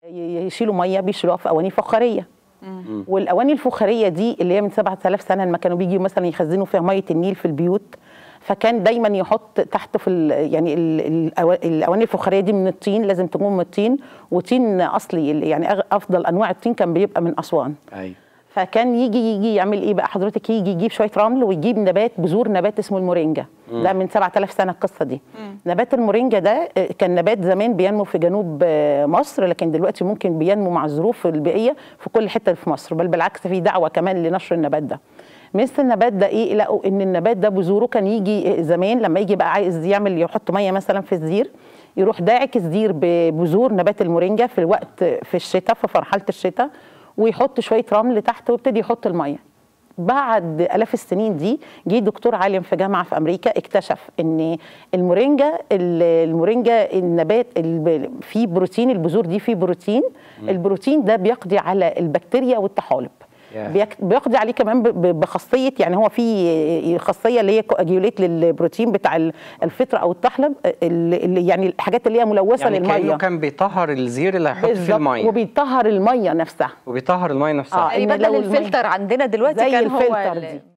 يشيلوا ميه بيشيلوها في اواني فخاريه والاواني الفخاريه دي اللي هي من 7000 سنه لما كانوا بيجوا مثلا يخزنوا فيها ميه النيل في البيوت فكان دايما يحط تحت في ال يعني ال الأوا- الاواني الفخاريه دي من الطين لازم تكون من الطين وطين اصلي يعني أغ- افضل انواع الطين كان بيبقى من اسوان ايوه فكان يجي يجي يعمل ايه بقى حضرتك يجي يجيب شويه رمل ويجيب نبات بذور نبات اسمه المورينجا ده من 7000 سنه القصه دي نبات المورينجا ده آه، كان نبات زمان بينمو في جنوب آه، مصر لكن دلوقتي ممكن بينمو مع الظروف البيئيه في كل حته في مصر بل بالعكس في دعوه كمان لنشر النبات ده مثل النبات ده ايه لقوا ان النبات ده بذوره كان يجي زمان لما يجي بقى عايز يعمل يحط ميه مثلا في الزير يروح داعك الزير ببذور نبات المورينجا في الوقت في الشتاء في مرحله الشتاء ويحط شويه رمل تحت ويبتدي يحط الميه بعد الاف السنين دي جه دكتور عالم في جامعه في امريكا اكتشف ان المورينجا ال- المورينجا النبات الب- فيه بروتين البذور دي فيه بروتين البروتين ده بيقضي على البكتيريا والطحالب ياه. بيك- بيقضي عليه كمان ب- ب- بخاصيه يعني هو في خاصيه اللي هي كواجيوليت للبروتين بتاع ال- الفطر او الطحلب اللي اللي يعني الحاجات اللي هي ملوثه يعني للميه كانه كان بيطهر الزير اللي هيحط فيه بالظبط، الميه وبيطهر الميه نفسها وبيطهر الميه نفسها آه. إن بدل لو المية- الفلتر عندنا دلوقتي زي كان هو الفلتر ال- دي